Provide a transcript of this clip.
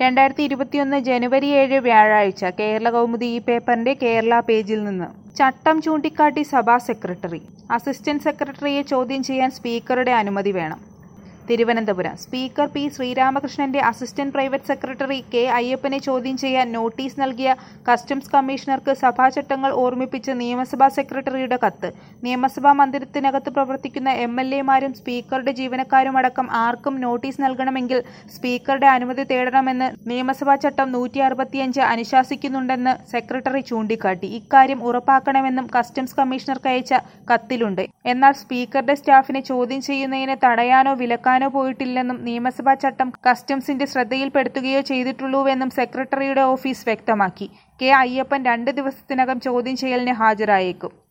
രണ്ടായിരത്തി ഇരുപത്തിയൊന്ന് ജനുവരി ഏഴ് വ്യാഴാഴ്ച കേരള കൗമുദി ഈ പേപ്പറിന്റെ കേരള പേജിൽ നിന്ന് ചട്ടം ചൂണ്ടിക്കാട്ടി സഭാ സെക്രട്ടറി അസിസ്റ്റന്റ് സെക്രട്ടറിയെ ചോദ്യം ചെയ്യാൻ സ്പീക്കറുടെ അനുമതി വേണം തിരുവനന്തപുരം സ്പീക്കർ പി ശ്രീരാമകൃഷ്ണന്റെ അസിസ്റ്റന്റ് പ്രൈവറ്റ് സെക്രട്ടറി കെ അയ്യപ്പനെ ചോദ്യം ചെയ്യാൻ നോട്ടീസ് നൽകിയ കസ്റ്റംസ് കമ്മീഷണർക്ക് സഭാചട്ടങ്ങൾ ഓർമ്മിപ്പിച്ച് നിയമസഭാ സെക്രട്ടറിയുടെ കത്ത് നിയമസഭാ മന്ദിരത്തിനകത്ത് പ്രവർത്തിക്കുന്ന എം എൽ എമാരും സ്പീക്കറുടെ ജീവനക്കാരുമടക്കം ആർക്കും നോട്ടീസ് നൽകണമെങ്കിൽ സ്പീക്കറുടെ അനുമതി തേടണമെന്ന് നിയമസഭാ ചട്ടം നൂറ്റി അറുപത്തിയഞ്ച് അനുശാസിക്കുന്നുണ്ടെന്ന് സെക്രട്ടറി ചൂണ്ടിക്കാട്ടി ഇക്കാര്യം ഉറപ്പാക്കണമെന്നും കസ്റ്റംസ് കമ്മീഷണർക്ക് അയച്ച കത്തിലുണ്ട് എന്നാൽ സ്പീക്കറുടെ സ്റ്റാഫിനെ ചോദ്യം ചെയ്യുന്നതിന് തടയാനോ വിലക്കാനോ പോയിട്ടില്ലെന്നും നിയമസഭാ ചട്ടം കസ്റ്റംസിന്റെ ശ്രദ്ധയിൽപ്പെടുത്തുകയോ ചെയ്തിട്ടുള്ളൂവെന്നും സെക്രട്ടറിയുടെ ഓഫീസ് വ്യക്തമാക്കി കെ അയ്യപ്പൻ രണ്ട് ദിവസത്തിനകം ചോദ്യം ചെയ്യലിന് ഹാജരായേക്കും